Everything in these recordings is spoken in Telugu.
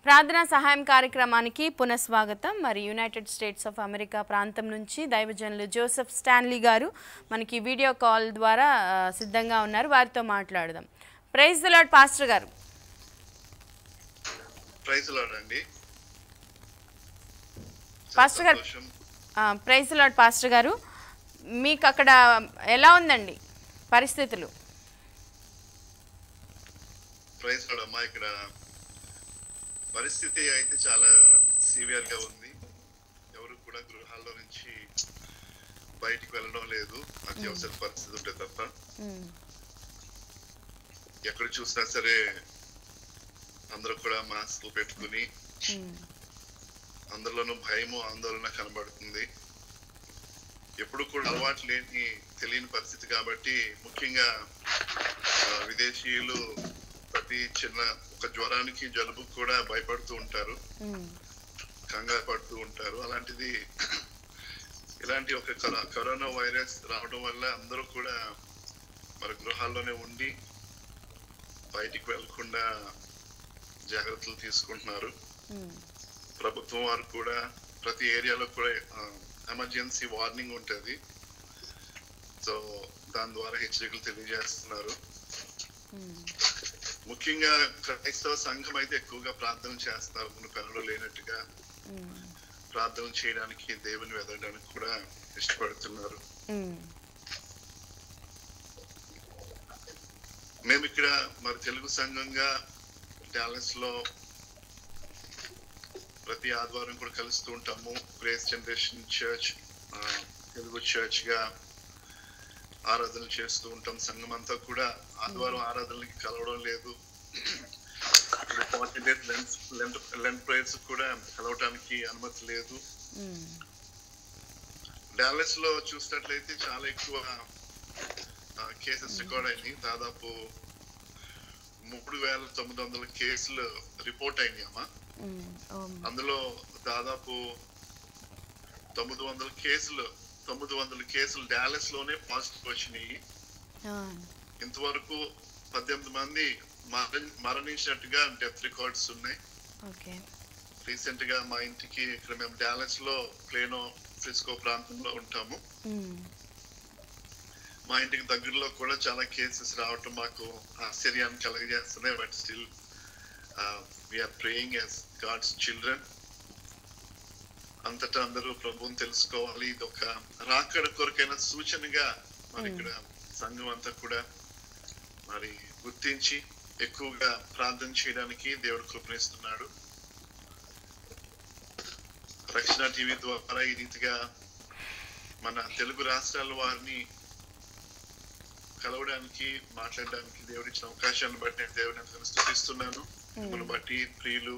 ప్రార్థనా సహాయం కార్యక్రమానికి పునఃస్వాగతం మరి యునైటెడ్ స్టేట్స్ ఆఫ్ అమెరికా ప్రాంతం నుంచి దైవజనులు జోసెఫ్ స్టాన్లీ గారు మనకి వీడియో కాల్ ద్వారా ఆ, సిద్ధంగా ఉన్నారు వారితో మాట్లాడదాం ప్రైజ్ ద లాడ్ పాస్టర్ గారు ప్రైజ్ లాడ్ అండి పాస్టర్ గారు సంతోషం. ఆ, ప్రైజ్ ద లాడ్ పాస్టర్ గారు మీకు అక్కడ ఎలా ఉందండి పరిస్థితులు ప్రైజ్ లాడ్ అమ్మా ఇక్కడ పరిస్థితి అయితే చాలా సివియర్ గా ఉంది ఎవరు కూడా గృహాల్లో నుంచి బయటికి వెళ్ళడం లేదు అత్యవసర పరిస్థితి ఉంటే తప్ప ఉమ్, ఎక్కడ చూసినా సరే అందరూ కూడా మాస్క్ పెట్టుకుని ఉమ్, అందరిలోనూ భయము ఆందోళన కనబడుతుంది ఎప్పుడు కూడా అలవాటు లేని తెలియని పరిస్థితి కాబట్టి ముఖ్యంగా ఆ, విదేశీయులు ప్రతి చిన్న ఒక జ్వరానికి జలుబు కూడా భయపడుతూ ఉంటారు ఉమ్, కంగారు పడుతూ ఉంటారు అలాంటిది ఇలాంటి ఒక కరో- కరోనా వైరస్ రావడం వల్ల అందరూ కూడా మరి గృహాల్లోనే ఉండి బయటికి వెళ్లకుండా జాగ్రత్తలు తీసుకుంటున్నారు ఉమ్, ప్రభుత్వం వారు కూడా ప్రతి ఏరియాలో కూడా ఎమర్జెన్సీ వార్నింగ్ ఉంటుంది సో దాని ద్వారా హెచ్చరికలు తెలియజేస్తున్నారు ఉమ్, ముఖ్యంగా క్రైస్తవ సంఘం అయితే ఎక్కువగా ప్రార్థన చేస్తారు మన పనులు లేనట్టుగా ఉమ్, ప్రార్థన చేయడానికి దేవుని వెదడానికి కూడా ఇష్టపడుతున్నారు ఉమ్, మేము ఇక్కడ మరి తెలుగు సంఘంగా డాలస్ లో ప్రతి ఆదివారం కూడా కలుస్తూ ఉంటాము praise generation church Telugu church గా ఆరాధన చేస్తూ ఉంటాం సంఘం అంతా కూడా ఆదివారం ఆరాధనలకి కలవడం లేదు forty days length length length prayers కూడా కలవటానికి అనుమతి లేదు ఉమ్, డాలస్ లో చూసినట్లయితే చాలా ఎక్కువ కేసెస్ రికార్డ్ అయినాయి దాదాపు మూడు వేల తొమ్మిది వందల కేసులు రిపోర్ట్ అయినాయి అమ్మా ఉమ్, ఉమ్, అందులో దాదాపు తొమ్మిది వందల కేసులు తొమ్మిది వందల కేసులు డాలస్ లోనే పాజిటివ్ వచ్చినాయి ఆ, ఇంతవరకు పద్దెనిమిది మంది మరణి- మరణించినట్టుగా డెత్ రికార్డ్స్ ఉన్నాయి ఓకే రీసెంట్ గా మా ఇంటికి ఇక్కడ మేము డాలస్ లో ప్లేనో ఫ్రిస్కో ప్రాంతంలో ఉంటాము ఉమ్, మా ఇంటికి దగ్గరలో కూడా చాలా కేసెస్ రావటం మాకు ఆశ్చర్యాన్ని కలగజేస్తున్నాయి but still we're praying as God's children అంతటా అందరూ ప్రభువుని తెలుసుకోవాలి ఇది ఒక రాకడ కొరకైన సూచనగా మరి ఇక్కడ సంఘం అంతా కూడా మరి గుర్తించి ఎక్కువగా ప్రార్థన చేయడానికి దేవుడు కృపణిస్తున్నాడు రక్షణ టీవీ ద్వారా ఈ రీతిగా మన తెలుగు రాష్ట్రాల వారిని కలవడానికి మాట్లాడడానికి దేవుడు ఇచ్చిన అవకాశాన్ని బట్టి నేను దేవుడిని ఎంతగానో స్థుతిస్తున్నాను మిమ్మల్ని బట్టి ప్రియులు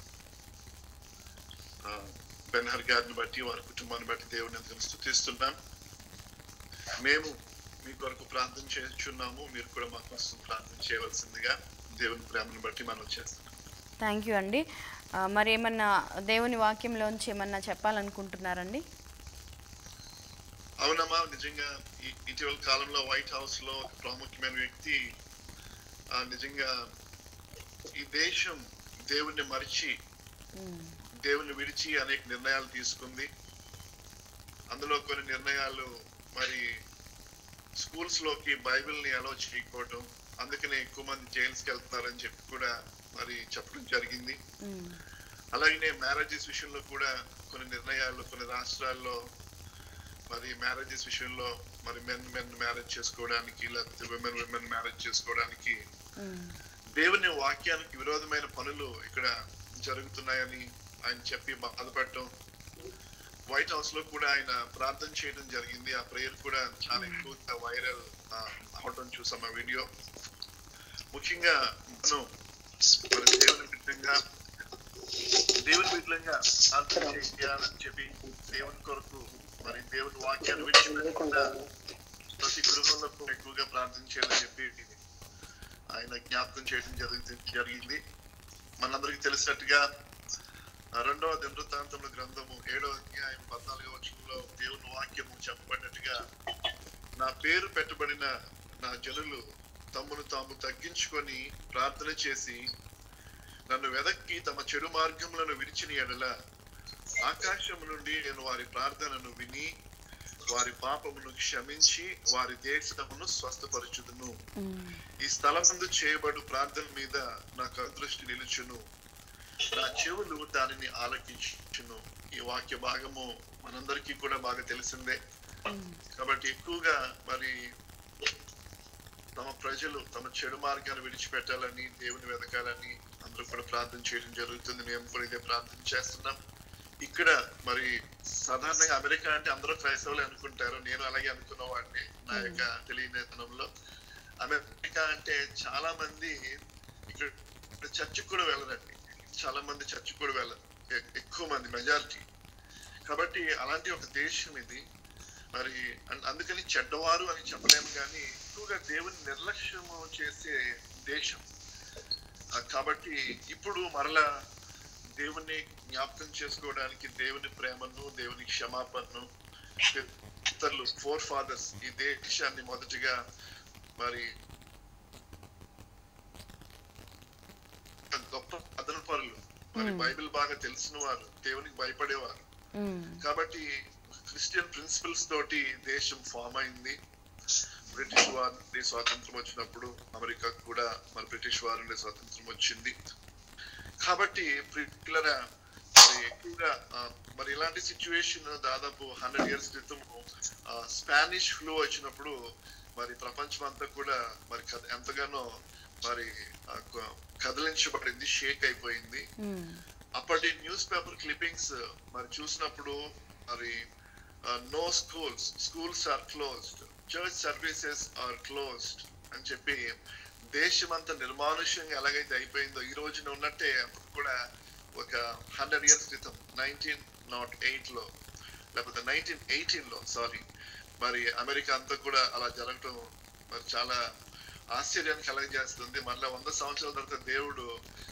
ఆ, బెన్హర్ గారిని బట్టి వారి కుటుంబాన్ని బట్టి దేవుడిని ఎంతగానో స్థుతిస్తున్నాం మేము మీ కొరకు ప్రార్థన చేస్తున్నాము మీరు కూడా మా కోసం ప్రార్థన చేయవలసిందిగా దేవుని ప్రేమను బట్టి మనం చేస్తున్నాం థ్యాంక్ యూ అండి ఆ, మరి ఏమన్నా దేవుని వాక్యంలోంచి ఏమన్నా చెప్పాలనుకుంటున్నారండి అవునమ్మా నిజంగా ఈ- ఇటీవల కాలంలో వైట్ హౌస్ లో ఒక ప్రాముఖ్యమైన వ్యక్తి ఆ, నిజంగా ఈ దేశం దేవుణ్ణి మరిచి ఉమ్, దేవుని విడిచి అనేక నిర్ణయాలు తీసుకుంది అందులో కొన్ని నిర్ణయాలు మరి స్కూల్స్ లోకి బైబిల్ ని అలౌ చేయకపోవడం అందుకనే ఎక్కువ మంది జైల్స్ కి వెళ్తున్నారని చెప్పి కూడా మరి చెప్పడం జరిగింది ఉమ్, అలాగనే మ్యారేజెస్ విషయంలో కూడా కొన్ని నిర్ణయాలు కొన్ని రాష్ట్రాల్లో మరి మ్యారేజెస్ విషయంలో మరి మెన్ మెన్ మ్యారేజ్ చేసుకోవడానికి లేకపోతే విమెన్ విమెన్ మ్యారేజ్ చేసుకోవడానికి ఉమ్, దేవుని వాక్యానికి విరోధమైన పనులు ఇక్కడ జరుగుతున్నాయని ఆయన చెప్పి బాధపడటం వైట్ హౌస్ లో కూడా ఆయన ప్రార్థన చేయడం జరిగింది ఆ ప్రేయర్ కూడా చాలా ఎక్కువగా వైరల్ అవడం చూసాం ఆ వీడియో ముఖ్యంగా మనం మన దేవుని బిడ్డంగా దేవుని బిడ్డంగా ప్రార్థన చేయాలని చెప్పి దేవుని కొరకు మరి దేవుని వాక్యాన్ని విడిచిపెట్టకుండా ప్రతి గృహంలో కూడా ఎక్కువగా ప్రార్థన చేయాలని చెప్పి ఆయన జ్ఞాపకం చేయడం జరిగింది జరిగింది మనందరికీ తెలిసినట్టుగా ఆ రెండవ దినవృత్తాంతముల గ్రంథము ఏడవ అధ్యాయం పద్నాలుగవ వచనంలో దేవుని వాక్యము చెప్పబడినట్టుగా నా పేరు పెట్టబడిన నా జనులు తమ్మును తాము తగ్గించుకొని ప్రార్థన చేసి నన్ను నన్ను వెదక్కి తమ చెడు మార్గములను విడిచిన ఎడల ఆకాశము నుండి నేను వారి ప్రార్థనను విని వారి పాపమును క్షమించి వారి దేశమును స్వస్థపరచుదును ఈ స్థలమందు చేయబడు ప్రార్థన మీద నాకు అదృష్టి నిలుచును నా చెవులు దానిని ఆలకించును ఈ వాక్య భాగము మనందరికీ కూడా బాగా తెలిసిందే కాబట్టి ఎక్కువగా మరి తమ ప్రజలు తమ చెడు మార్గాన్ని విడిచిపెట్టాలని దేవుని వెతకాలని అందరూ కూడా ప్రార్థన చేయడం జరుగుతుంది మేము కూడా ఇదే ప్రార్థన చేస్తున్నాం ఇక్కడ మరి సాధారణంగా అమెరికా అంటే అందరూ క్రైస్తవులు అనుకుంటారు నేను అలాగే అనుకున్న వాడిని నా యొక్క తెలియనితనంలో అమెరికా అంటే చాలా మంది ఇక్కడ చర్చికి కూడా వెళ్ళరండి చాలా మంది చర్చికి కూడా వెళ్ళరు ఎ- ఎక్కువ మంది మెజారిటీ కాబట్టి అలాంటి ఒక దేశం ఇది మరి అన్- అందుకని చెడ్డవారు అని చెప్పలేము కానీ ఎక్కువగా దేవుని నిర్లక్ష్యము చేసే దేశం ఆ, కాబట్టి ఇప్పుడు మరలా దేవుని జ్ఞాపకం చేసుకోవడానికి దేవుని ప్రేమను దేవుని క్షమాపణను ఇతరులు ఫోర్ ఫాదర్స్ ఈ దేశాన్ని మొదటిగా మరి గొప్ప అదన పరులు మరి బైబిల్ బాగా తెలిసిన వారు దేవునికి భయపడేవారు కాబట్టి క్రిస్టియన్ ప్రిన్సిపల్స్ తోటి దేశం ఫామ్ అయింది బ్రిటిష్ వారి నుండి స్వాతంత్రం వచ్చినప్పుడు అమెరికాకు కూడా మరి బ్రిటిష్ వారి నుండి స్వాతంత్రం వచ్చింది కాబట్టి పిల్లరా మరి ఎక్కువగా ఆ, మరి ఇలాంటి సిచ్యువేషన్ దాదాపు హండ్రెడ్ ఇయర్స్ క్రితం స్పానిష్ ఫ్లూ వచ్చినప్పుడు మరి ప్రపంచం అంతా కూడా మరి కద- ఎంతగానో మరి ఆ, క- కదిలించబడింది షేక్ అయిపోయింది అప్పటి న్యూస్ పేపర్ క్లిప్పింగ్స్ మరి చూసినప్పుడు మరి no schools schools are closed church services are closed అని చెప్పి దేశం అంతా నిర్మానుష్యంగా ఎలాగైతే అయిపోయిందో ఈ రోజున ఉన్నట్టే అప్పుడు కూడా ఒక హండ్రెడ్ ఇయర్స్ క్రితం నైన్టీన్ నాట్ ఎయిట్ లో లేకపోతే నైన్టీన్ ఎయిటీన్ లో సారీ మరి అమెరికా అంతా కూడా అలా జరగటం మరి చాలా ఆశ్చర్యాన్ని కలగజేస్తుంది మళ్ళీ వంద సంవత్సరాల తర్వాత దేవుడు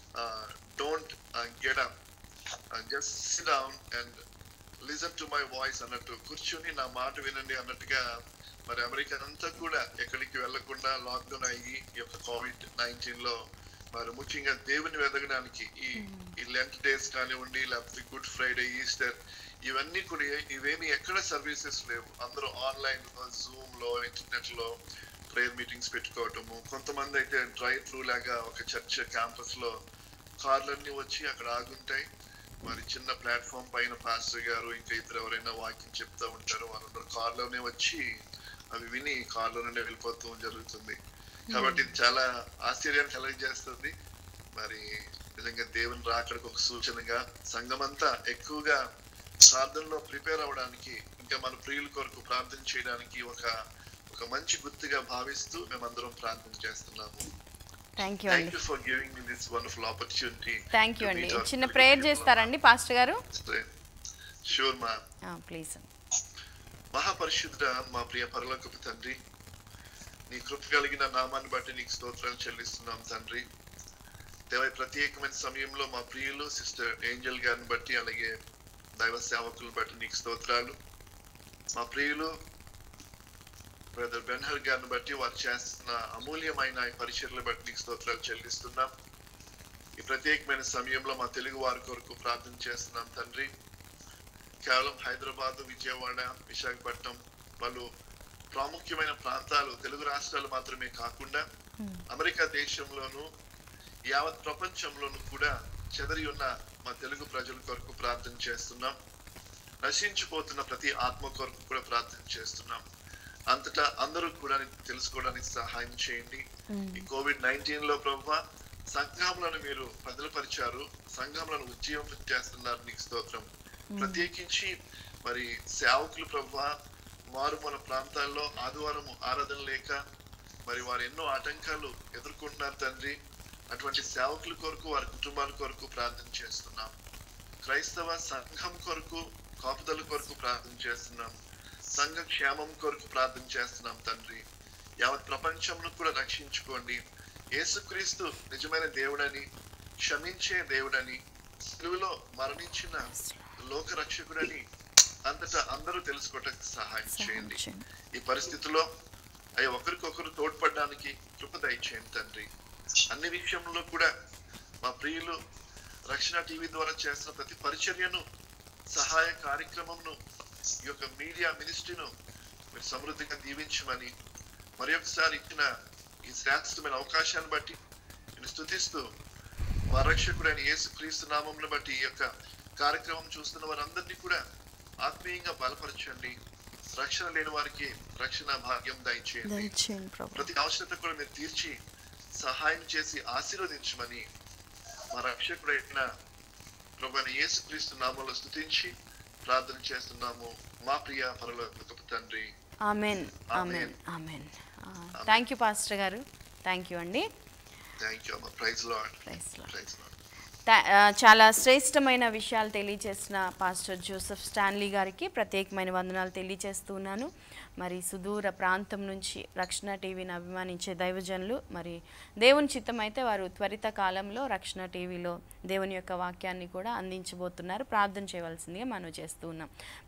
don't get up just sit down and listen to my voice అన్నట్టు కూర్చుని నా మాట వినండి అన్నట్టుగా మరి అమెరికా అంతా కూడా ఎక్కడికి వెళ్లకుండా లాక్డౌన్ అయ్యి ఈ యొక్క కోవిడ్ నైన్టీన్ లో మరి ముఖ్యంగా దేవుని వెదగడానికి ఈ ఈ లెంట్ డేస్ కానివ్వండి లేకపోతే గుడ్ ఫ్రైడే ఈస్టర్ ఇవన్నీ కూడా ఏ- ఇవేమి ఎక్కడ సర్వీసెస్ లేవు అందరూ ఆన్లైన్ జూమ్ లో ఇంటర్నెట్ లో ప్రేయర్ మీటింగ్స్ పెట్టుకోవటము కొంతమంది అయితే డ్రై త్రూ లాగా ఒక చర్చ్ క్యాంపస్ లో కార్లన్నీ వచ్చి అక్కడ ఆగుంటాయి మరి చిన్న ప్లాట్ఫామ్ పైన పాస్టర్ గారు ఇంకా ఇద్దరు ఎవరైనా వాక్యం చెప్తా ఉంటారు వాళ్ళందరూ కార్లోనే వచ్చి అవి విని కార్లో నుండి వెళ్ళిపోతూ జరుగుతుంది కాబట్టి ఇది చాలా ఆశ్చర్యాన్ని కలగజేస్తుంది మరి నిజంగా దేవుని రాకడికి ఒక సూచనగా సంఘమంతా ఎక్కువగా ప్రార్థనలో ప్రిపేర్ అవ్వడానికి ఇంకా మన ప్రియుల కొరకు ప్రార్థన చేయడానికి ఒక ఒక మంచి గుర్తుగా భావిస్తూ మేమందరం ప్రార్థన చేస్తున్నాము థ్యాంక్ యూ థ్యాంక్ అండి you for giving me this wonderful opportunity thank you అండి చిన్న ప్రేయర్ చేస్తారండి పాస్టర్ గారు షూర్ మా ప్లీజ్ మహాపరిశుద్ధ మా ప్రియ పరలోకపు తండ్రి నీ కృప కలిగిన నామాన్ని బట్టి నీకు స్తోత్రాలు చెల్లిస్తున్నాం తండ్రి దేవ ప్రత్యేకమైన సమయంలో మా ప్రియులు సిస్టర్ ఏంజల్ గారిని బట్టి అలాగే దైవ సేవకులను బట్టి నీకు స్తోత్రాలు మా ప్రియులు బ్రదర్ బెన్హర్ గారిని బట్టి వారు చేస్తున్న అమూల్యమైన ఈ పరిచర్లు బట్టి నీకు స్తోత్రాలు చెల్లిస్తున్నాం ఈ ప్రత్యేకమైన సమయంలో మా తెలుగు వారి కొరకు ప్రార్థన చేస్తున్నాం తండ్రి కేవలం హైదరాబాద్ విజయవాడ విశాఖపట్నం పలు ప్రాముఖ్యమైన ప్రాంతాలు తెలుగు రాష్ట్రాలు మాత్రమే కాకుండా అమెరికా దేశంలోను యావత్ ప్రపంచంలోను కూడా చెదరి ఉన్న మా తెలుగు ప్రజల కొరకు ప్రార్థన చేస్తున్నాం నశించిపోతున్న ప్రతి ఆత్మ కొరకు కూడా ప్రార్థన చేస్తున్నాం అంతటా అందరూ కూడా నిన్ను తెలుసుకోవడానికి సహాయం చేయండి ఈ కోవిడ్ నైన్టీన్ లో ప్రభు సంఘములను మీరు బదిలపరిచారు సంఘములను ఉజ్జీవం చేస్తున్నారు నీకు స్తోత్రం ప్రత్యేకించి మరి సేవకులు ప్రభు మారుమూల ప్రాంతాల్లో ఆదివారం ఆరాధన లేక మరి వారు ఎన్నో ఆటంకాలు ఎదుర్కొంటున్నారు తండ్రి అటువంటి సేవకుల కొరకు వారి కుటుంబాల కొరకు ప్రార్థన చేస్తున్నాం క్రైస్తవ సంఘం కొరకు కాపుదల కొరకు ప్రార్థన చేస్తున్నాం సంఘ క్షేమం కొరకు ప్రార్థన చేస్తున్నాం తండ్రి యావత్ ప్రపంచంను కూడా రక్షించుకోండి యేసుక్రీస్తు నిజమైన దేవుడని క్షమించే దేవుడని సిలువలో మరణించిన లోక రక్షకుడని అంతటా అందరూ తెలుసుకోవటానికి సహాయం చేయండి ఈ పరిస్థితిలో అవి ఒకరికొకరు తోడ్పడడానికి కృప దయచేయండి తండ్రి అన్ని విషయంలో కూడా మా ప్రియులు రక్షణ టీవీ ద్వారా చేస్తున్న ప్రతి పరిచర్యను సహాయ కార్యక్రమంను ఈ యొక్క మీడియా మినిస్ట్రీను మీరు సమృద్ధిగా దీవించమని మరి ఒకసారి ఇచ్చిన ఈ శ్రేష్టమైన అవకాశాన్ని బట్టి నేను స్థుతిస్తూ మా రక్షకుడైన యేసు క్రీస్తు నామంను బట్టి ఈ యొక్క కార్యక్రమం చూస్తున్న వారందరినీ కూడా ఆత్మీయంగా బలపరచండి రక్షణ లేని వారికి రక్షణ భాగ్యం దయచేయండి దయచేయండి ప్రభు ప్రతి అవసరత కూడా మీరు తీర్చి సహాయం చేసి ఆశీర్వదించమని మా రక్షకుడైన ప్రభు యేసు క్రీస్తు నామంలో స్థుతించి ప్రార్థన చేస్తున్నాము మా ప్రియ పరలోకపు తండ్రి amen amen amen thank you pastor గారు థ్యాంక్ యూ అండి థ్యాంక్ యూ అమ్మ praise lord Praise Lord. Praise lord థా- ఆ, చాలా శ్రేష్టమైన విషయాలు తెలియజేసిన పాస్టర్ జోసెఫ్ స్టాన్లీ గారికి ప్రత్యేకమైన వందనాలు తెలియజేస్తున్నాను మరి సుదూర ప్రాంతం నుంచి రక్షణ టీవీని అభిమానించే దైవజనులు మరి దేవుని చిత్తం అయితే వారు త్వరిత కాలంలో రక్షణ టీవీలో దేవుని యొక్క వాక్యాన్ని కూడా అందించబోతున్నారు ప్రార్థన చేయవలసిందిగా మనం చేస్తూ ఉన్నాం